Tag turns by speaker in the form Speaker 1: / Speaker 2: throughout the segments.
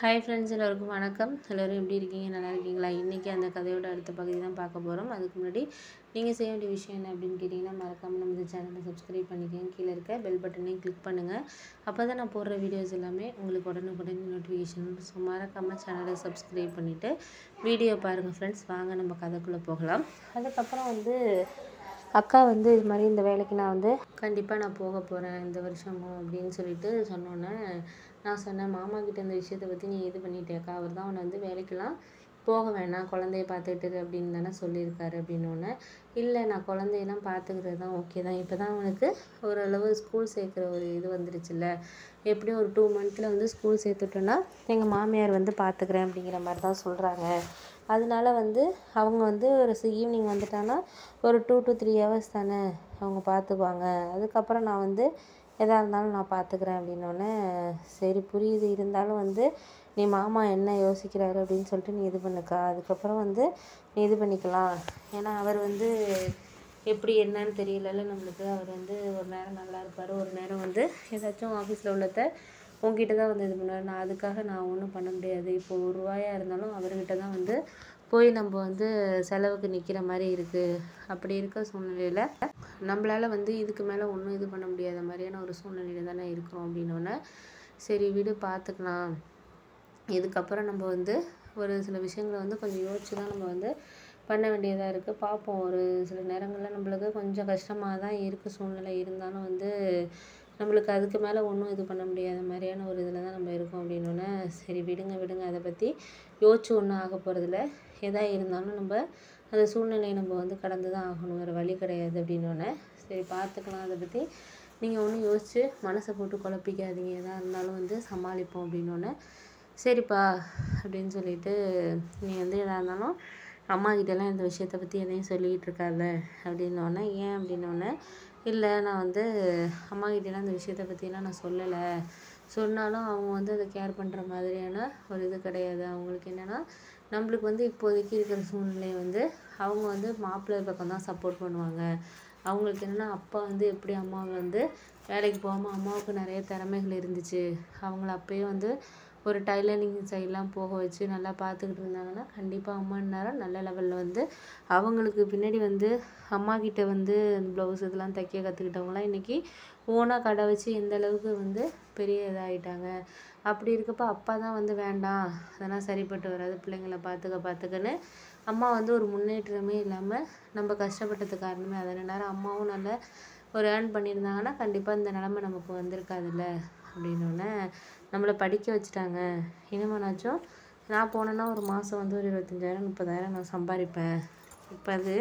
Speaker 1: hi friends எல்லோருக்கும் வணக்கம் எல்லோரும் எப்படி இருக்கீங்க நல்லா இருக்கீங்களா இன்றைக்கி அந்த கதையோட அடுத்த பகுதி தான் பார்க்க போகிறோம் அதுக்கு முன்னாடி நீங்கள் செய்ய வேண்டிய விஷயம் என்ன அப்படின்னு கேட்டிங்கன்னா மறக்காமல் நம்ம சேனலை சப்ஸ்கிரைப் பண்ணிக்கோங்க கீழே இருக்க பெல் பட்டனையும் கிளிக் பண்ணுங்கள் அப்போ தான் நான் போடுற வீடியோஸ் எல்லாமே உங்களுக்கு உடனுக்குடன் நோட்டிஃபிகேஷன் ஸோ மறக்காமல் சேனலை சப்ஸ்கிரைப் பண்ணிவிட்டு வீடியோ பாருங்கள் ஃப்ரெண்ட்ஸ் வாங்க நம்ம கதைக்குள்ளே போகலாம் அதுக்கப்புறம் வந்து அக்கா வந்து இது மாதிரி இந்த வேலைக்கு நான் வந்து கண்டிப்பாக நான் போக போகிறேன் இந்த வருஷமும் அப்படின்னு சொல்லிட்டு சொன்னோன்னே நான் சொன்னேன் மாமா கிட்ட இந்த விஷயத்தை பற்றி நீ இது பண்ணிட்டேக்கா அவர் தான் உன்னை வந்து வேலைக்கெல்லாம் போக வேணாம் குழந்தைய பார்த்துக்கிட்டு இரு அப்படின்னு தானே சொல்லியிருக்காரு அப்படின்னோடனே இல்லை நான் குழந்தையெல்லாம் பார்த்துக்கிறது தான் ஓகே தான் இப்போ தான் அவனுக்கு ஓரளவு ஸ்கூல் சேர்க்குற ஒரு இது வந்துருச்சுல்ல எப்படியும் ஒரு டூ மந்த்தில் வந்து ஸ்கூல் சேர்த்துட்டோன்னா எங்கள் மாமியார் வந்து பார்த்துக்கிறேன் அப்படிங்கிற மாதிரி தான் சொல்கிறாங்க அதனால வந்து அவங்க வந்து ஒரு ஈவினிங் வந்துட்டாங்கன்னா ஒரு டூ டு த்ரீ ஹவர்ஸ் தானே அவங்க பார்த்துக்குவாங்க அதுக்கப்புறம் நான் வந்து எதாக இருந்தாலும் நான் பார்த்துக்கிறேன் அப்படின்னோடனே சரி புரியுது இருந்தாலும் வந்து நீ மாமா என்ன யோசிக்கிறாரு அப்படின்னு சொல்லிட்டு நீ இது பண்ணுக்கா அதுக்கப்புறம் வந்து நீ இது பண்ணிக்கலாம் ஏன்னா அவர் வந்து எப்படி என்னன்னு தெரியலல்ல நம்மளுக்கு அவர் வந்து ஒரு நேரம் நல்லா இருப்பார் ஒரு நேரம் வந்து ஏதாச்சும் ஆஃபீஸில் உள்ளத உங்ககிட்ட தான் வந்து இது பண்ணுவார் நான் அதுக்காக நான் ஒன்றும் பண்ண முடியாது இப்போ ஒரு ரூபாயாக இருந்தாலும் அவர்கிட்ட தான் வந்து போய் நம்ம வந்து செலவுக்கு நிற்கிற மாதிரி இருக்குது அப்படி இருக்க சூழ்நிலையில் நம்மளால் வந்து இதுக்கு மேலே ஒன்றும் இது பண்ண முடியாத மாதிரியான ஒரு சூழ்நிலையில் தானே இருக்கிறோம் அப்படின்னோடனே சரி விடு பார்த்துக்கலாம் இதுக்கப்புறம் நம்ம வந்து ஒரு சில விஷயங்களை வந்து கொஞ்சம் யோசிச்சு தான் நம்ம வந்து பண்ண வேண்டியதாக இருக்குது பார்ப்போம் ஒரு சில நேரங்களில் நம்மளுக்கு கொஞ்சம் கஷ்டமாக தான் இருக்குது சூழ்நிலை இருந்தாலும் வந்து நம்மளுக்கு அதுக்கு மேலே ஒன்றும் இது பண்ண முடியாத மாதிரியான ஒரு இதில் தான் நம்ம இருக்கோம் அப்படின்னோடனே சரி விடுங்க விடுங்க அதை பற்றி யோசிச்சு ஒன்றும் ஆக போகிறதில்ல எதா இருந்தாலும் நம்ம அந்த சூழ்நிலையை நம்ம வந்து கடந்து தான் ஆகணும் வேறு வழி கிடையாது அப்படின்னோடனே சரி பார்த்துக்கலாம் அதை பற்றி நீங்கள் ஒன்றும் யோசித்து மனசை போட்டு குழப்பிக்காதீங்க எதாக இருந்தாலும் வந்து சமாளிப்போம் அப்படின்னோடனே சரிப்பா அப்படின்னு சொல்லிட்டு நீ வந்து எதாக இருந்தாலும் அம்மா கிட்டலாம் இந்த விஷயத்தை பற்றி எதையும் சொல்லிக்கிட்டு இருக்காத அப்படின்னோடனே ஏன் அப்படின்னோடனே இல்லை நான் வந்து அம்மா கிட்டலாம் இந்த விஷயத்தை பற்றிலாம் நான் சொல்லலை சொன்னாலும் அவங்க வந்து அதை கேர் பண்ணுற மாதிரியான ஒரு இது கிடையாது அவங்களுக்கு என்னென்னா நம்மளுக்கு வந்து இப்போதைக்கு இருக்கிற சூழ்நிலை வந்து அவங்க வந்து மாப்பிள்ளை பக்கம் தான் சப்போர்ட் பண்ணுவாங்க அவங்களுக்கு என்னென்னா அப்பா வந்து எப்படி அம்மாவை வந்து வேலைக்கு போகாமல் அம்மாவுக்கு நிறைய திறமைகள் இருந்துச்சு அவங்கள அப்பயே வந்து ஒரு டைலரிங் சைட்லாம் போக வச்சு நல்லா பார்த்துக்கிட்டு இருந்தாங்கன்னா கண்டிப்பாக அம்மா நேரம் நல்ல லெவலில் வந்து அவங்களுக்கு பின்னாடி வந்து அம்மா கிட்ட வந்து ப்ளவுஸ் இதெல்லாம் தைக்க கற்றுக்கிட்டவங்களாம் இன்றைக்கி ஓனாக கடை வச்சு எந்த அளவுக்கு வந்து பெரிய இதாகிட்டாங்க அப்படி இருக்கப்போ அப்பா தான் வந்து வேண்டாம் அதெல்லாம் சரிப்பட்டு வராது பிள்ளைங்கள பார்த்துக்க பார்த்துக்கன்னு அம்மா வந்து ஒரு முன்னேற்றமே இல்லாமல் நம்ம கஷ்டப்பட்டது காரணமே அதனால நேரம் அம்மாவும் நல்ல ஒரு ஏர்ன் பண்ணியிருந்தாங்கன்னா கண்டிப்பாக இந்த நிலமை நமக்கு வந்திருக்காதுல்ல அப்படின்னோடனே நம்மளை படிக்க வச்சுட்டாங்க இனிமேனாச்சும் நான் போனேன்னா ஒரு மாதம் வந்து ஒரு இருபத்தஞ்சாயிரம் முப்பதாயிரம் நான் சம்பாதிப்பேன் இப்போ அது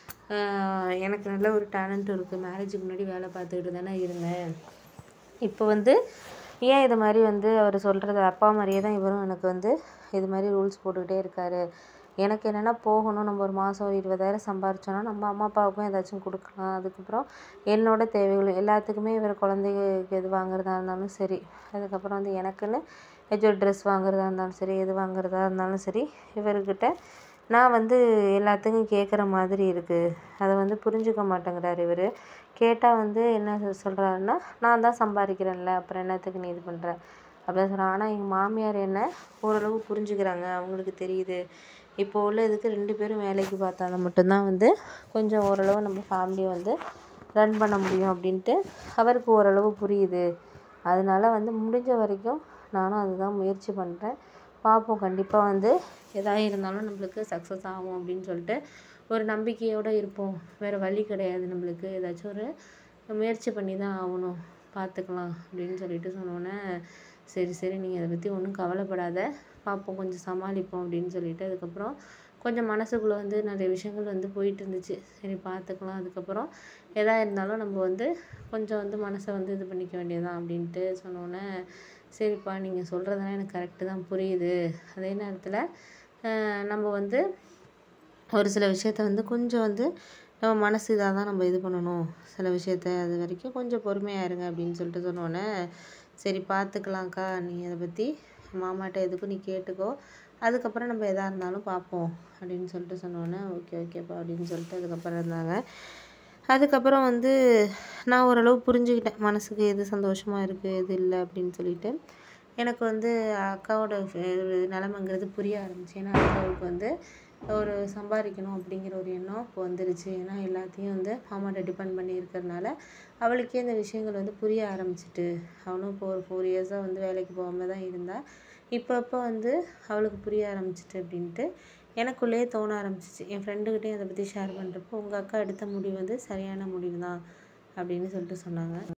Speaker 1: எனக்கு நல்ல ஒரு டேலண்ட் இருக்குது மேரேஜுக்கு முன்னாடி வேலை பார்த்துக்கிட்டு தானே இருந்தேன் இப்போ வந்து ஏன் இது மாதிரி வந்து அவர் சொல்கிறது அப்பா மாதிரியே தான் இவரும் எனக்கு வந்து இது மாதிரி ரூல்ஸ் போட்டுக்கிட்டே இருக்கார் எனக்கு என்னென்னா போகணும் நம்ம ஒரு மாதம் ஒரு இருபதாயிரம் சம்பாரிச்சோன்னா நம்ம அம்மா அப்பாவுக்கும் ஏதாச்சும் கொடுக்கலாம் அதுக்கப்புறம் என்னோடய தேவைகள் எல்லாத்துக்குமே இவர் குழந்தைக்கு எது வாங்குறதா இருந்தாலும் சரி அதுக்கப்புறம் வந்து எனக்குன்னு ஏதாச்சும் ட்ரெஸ் வாங்குறதா இருந்தாலும் சரி எது வாங்குறதா இருந்தாலும் சரி இவர்கிட்ட நான் வந்து எல்லாத்துக்கும் கேட்குற மாதிரி இருக்குது அதை வந்து புரிஞ்சுக்க மாட்டேங்கிறார் இவர் கேட்டால் வந்து என்ன சொல்கிறாருன்னா நான் தான் சம்பாதிக்கிறேன்ல அப்புறம் என்னத்துக்கு நீ இது பண்ணுற அப்படின்னு சொல்கிறான் ஆனால் எங்கள் மாமியார் என்ன ஓரளவு புரிஞ்சுக்கிறாங்க அவங்களுக்கு தெரியுது இப்போ உள்ள இதுக்கு ரெண்டு பேரும் வேலைக்கு பார்த்தாலும் மட்டும்தான் வந்து கொஞ்சம் ஓரளவு நம்ம ஃபேமிலியை வந்து ரன் பண்ண முடியும் அப்படின்ட்டு அவருக்கு ஓரளவு புரியுது அதனால வந்து முடிஞ்ச வரைக்கும் நானும் அதுதான் முயற்சி பண்ணுறேன் பார்ப்போம் கண்டிப்பாக வந்து எதாக இருந்தாலும் நம்மளுக்கு சக்ஸஸ் ஆகும் அப்படின்னு சொல்லிட்டு ஒரு நம்பிக்கையோடு இருப்போம் வேறு வழி கிடையாது நம்மளுக்கு ஏதாச்சும் ஒரு முயற்சி பண்ணி தான் ஆகணும் பார்த்துக்கலாம் அப்படின்னு சொல்லிட்டு சொன்னோன்னே சரி சரி நீங்கள் அதை பற்றி ஒன்றும் கவலைப்படாத பார்ப்போம் கொஞ்சம் சமாளிப்போம் அப்படின்னு சொல்லிட்டு அதுக்கப்புறம் கொஞ்சம் மனசுக்குள்ளே வந்து நிறைய விஷயங்கள் வந்து போயிட்டு இருந்துச்சு சரி பார்த்துக்கலாம் அதுக்கப்புறம் எதாக இருந்தாலும் நம்ம வந்து கொஞ்சம் வந்து மனசை வந்து இது பண்ணிக்க வேண்டியதான் அப்படின்ட்டு சொன்னோன்னே சரிப்பா நீங்கள் சொல்கிறதெல்லாம் எனக்கு கரெக்டு தான் புரியுது அதே நேரத்தில் நம்ம வந்து ஒரு சில விஷயத்த வந்து கொஞ்சம் வந்து நம்ம மனசு இதாக தான் நம்ம இது பண்ணணும் சில விஷயத்த அது வரைக்கும் கொஞ்சம் பொறுமையாக இருங்க அப்படின்னு சொல்லிட்டு சொன்னோன்னே சரி பார்த்துக்கலாம்க்கா நீ அதை பற்றி மாமாட்ட எதுக்கும் நீ கேட்டுக்கோ அதுக்கப்புறம் நம்ம எதாக இருந்தாலும் பார்ப்போம் அப்படின்னு சொல்லிட்டு சொன்னோன்னே ஓகே ஓகேப்பா அப்படின்னு சொல்லிட்டு அதுக்கப்புறம் இருந்தாங்க அதுக்கப்புறம் வந்து நான் ஓரளவு புரிஞ்சுக்கிட்டேன் மனசுக்கு எது சந்தோஷமாக இருக்குது எது இல்லை அப்படின்னு சொல்லிட்டு எனக்கு வந்து அக்காவோட நிலமைங்கிறது புரிய ஆரம்பிச்சு ஏன்னா அக்காவுக்கு வந்து ஒரு சம்பாதிக்கணும் அப்படிங்கிற ஒரு எண்ணம் இப்போ வந்துருச்சு ஏன்னா எல்லாத்தையும் வந்து மாமாட்ட டிபெண்ட் பண்ணி இருக்கிறனால அவளுக்கே இந்த விஷயங்கள் வந்து புரிய ஆரம்பிச்சிட்டு அவளும் இப்போ ஒரு ஃபோர் இயர்ஸாக வந்து வேலைக்கு போகாம தான் இருந்தா இப்போ இப்போ வந்து அவளுக்கு புரிய ஆரம்பிச்சிட்டு அப்படின்ட்டு எனக்குள்ளேயே தோண ஆரம்பிச்சிச்சு என் ஃப்ரெண்டுக்கிட்டேயும் அதை பற்றி ஷேர் பண்ணுறப்போ உங்கள் அக்கா எடுத்த முடிவு வந்து சரியான முடிவு தான் அப்படின்னு சொல்லிட்டு சொன்னாங்க